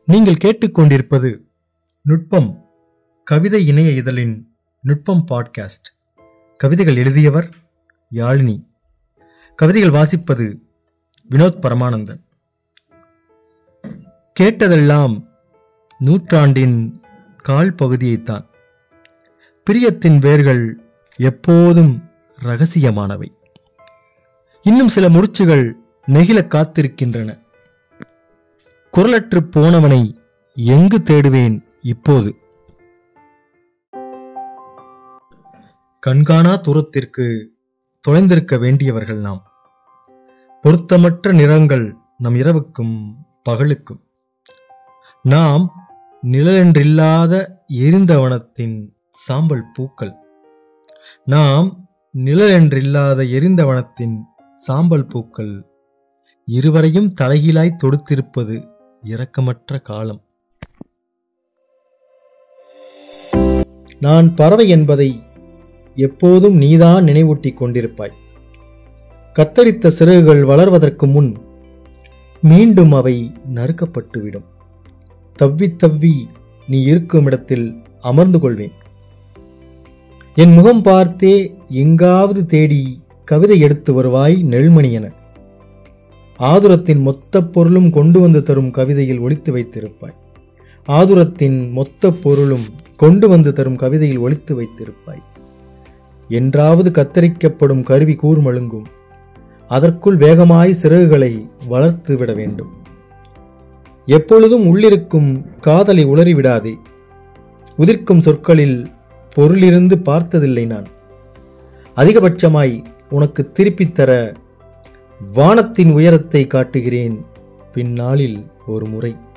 நீங்கள் கேட்டுக்கொண்டிருப்பது நுட்பம் கவிதை இணைய இதழின் நுட்பம் பாட்காஸ்ட் கவிதைகள் எழுதியவர் யாழினி கவிதைகள் வாசிப்பது வினோத் பரமானந்தன் கேட்டதெல்லாம் நூற்றாண்டின் கால் பகுதியைத்தான் பிரியத்தின் வேர்கள் எப்போதும் ரகசியமானவை இன்னும் சில முடிச்சுகள் நெகிழ காத்திருக்கின்றன குரலற்று போனவனை எங்கு தேடுவேன் இப்போது கண்காணா தூரத்திற்கு தொலைந்திருக்க வேண்டியவர்கள் நாம் பொருத்தமற்ற நிறங்கள் நம் இரவுக்கும் பகலுக்கும் நாம் நிழலென்றில்லாத எரிந்த வனத்தின் சாம்பல் பூக்கள் நாம் நிழலென்றில்லாத எரிந்த வனத்தின் சாம்பல் பூக்கள் இருவரையும் தலைகீழாய் தொடுத்திருப்பது இரக்கமற்ற காலம் நான் பறவை என்பதை எப்போதும் நீதான் நினைவூட்டிக் கொண்டிருப்பாய் கத்தரித்த சிறகுகள் வளர்வதற்கு முன் மீண்டும் அவை நறுக்கப்பட்டுவிடும் தவ்வி தவ்வி நீ இருக்கும் இடத்தில் அமர்ந்து கொள்வேன் என் முகம் பார்த்தே எங்காவது தேடி கவிதை எடுத்து வருவாய் நெல்மணி என ஆதுரத்தின் மொத்த பொருளும் கொண்டு வந்து தரும் கவிதையில் ஒழித்து வைத்திருப்பாய் ஆதுரத்தின் மொத்த பொருளும் கொண்டு வந்து தரும் கவிதையில் ஒழித்து வைத்திருப்பாய் என்றாவது கத்தரிக்கப்படும் கருவி கூர்மழுங்கும் அதற்குள் வேகமாய் சிறகுகளை வளர்த்து விட வேண்டும் எப்பொழுதும் உள்ளிருக்கும் காதலை உளறிவிடாதே உதிர்க்கும் சொற்களில் பொருளிருந்து பார்த்ததில்லை நான் அதிகபட்சமாய் உனக்கு திருப்பித் தர வானத்தின் உயரத்தை காட்டுகிறேன் பின்னாளில் ஒரு முறை